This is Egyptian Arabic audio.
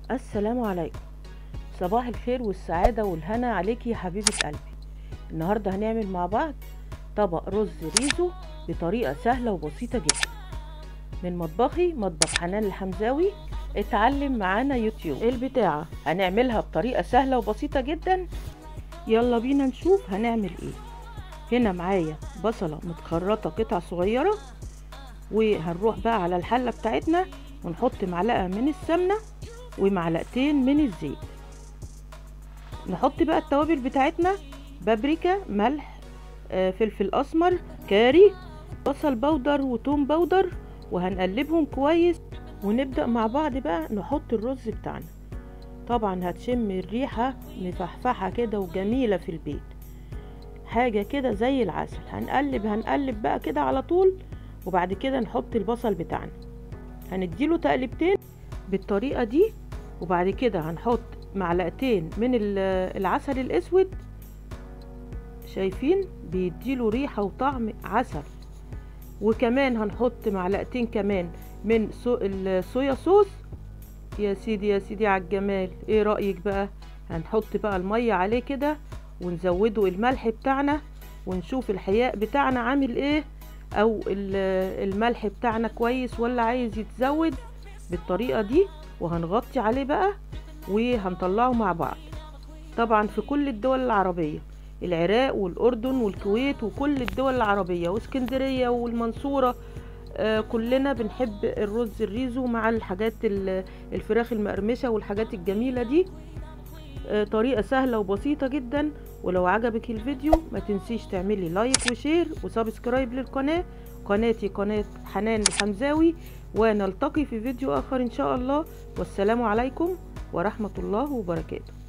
السلام عليكم صباح الخير والسعادة والهنا عليكي يا حبيبة قلبي النهاردة هنعمل مع بعض طبق رز ريزو بطريقة سهلة وبسيطة جدا من مطبخي مطبخ حنان الحمزاوي اتعلم معانا يوتيوب البتاعة هنعملها بطريقة سهلة وبسيطة جدا يلا بينا نشوف هنعمل ايه هنا معايا بصلة متخرطة قطع صغيرة وهنروح بقى على الحلة بتاعتنا ونحط معلقة من السمنة ومعلقتين من الزيت نحط بقى التوابل بتاعتنا بابريكا ملح آه، فلفل اسمر كاري بصل بودر وتوم بودر وهنقلبهم كويس ونبدأ مع بعض بقى نحط الرز بتاعنا طبعا هتشم الريحة مفحفحة كده وجميلة في البيت حاجة كده زي العسل هنقلب هنقلب بقى كده على طول وبعد كده نحط البصل بتاعنا هنديله تقلبتين بالطريقة دي وبعد كده هنحط معلقتين من العسل الاسود شايفين بيديله ريحة وطعم عسل وكمان هنحط معلقتين كمان من سو الصويا صوص يا سيدي يا سيدي على الجمال ايه رأيك بقى هنحط بقى المية عليه كده ونزوده الملح بتاعنا ونشوف الحياء بتاعنا عامل ايه او الملح بتاعنا كويس ولا عايز يتزود بالطريقة دي وهنغطي عليه بقى وهنطلعه مع بعض طبعا في كل الدول العربية العراق والأردن والكويت وكل الدول العربية واسكندرية والمنصورة آه كلنا بنحب الرز الريزو مع الحاجات الفراخ المقرمشة والحاجات الجميلة دي آه طريقة سهلة وبسيطة جدا ولو عجبك الفيديو ما تنسيش تعملي لايك وشير وسبسكرايب للقناة قناتي قناة حنان الحمزاوي ونلتقي في فيديو آخر إن شاء الله والسلام عليكم ورحمة الله وبركاته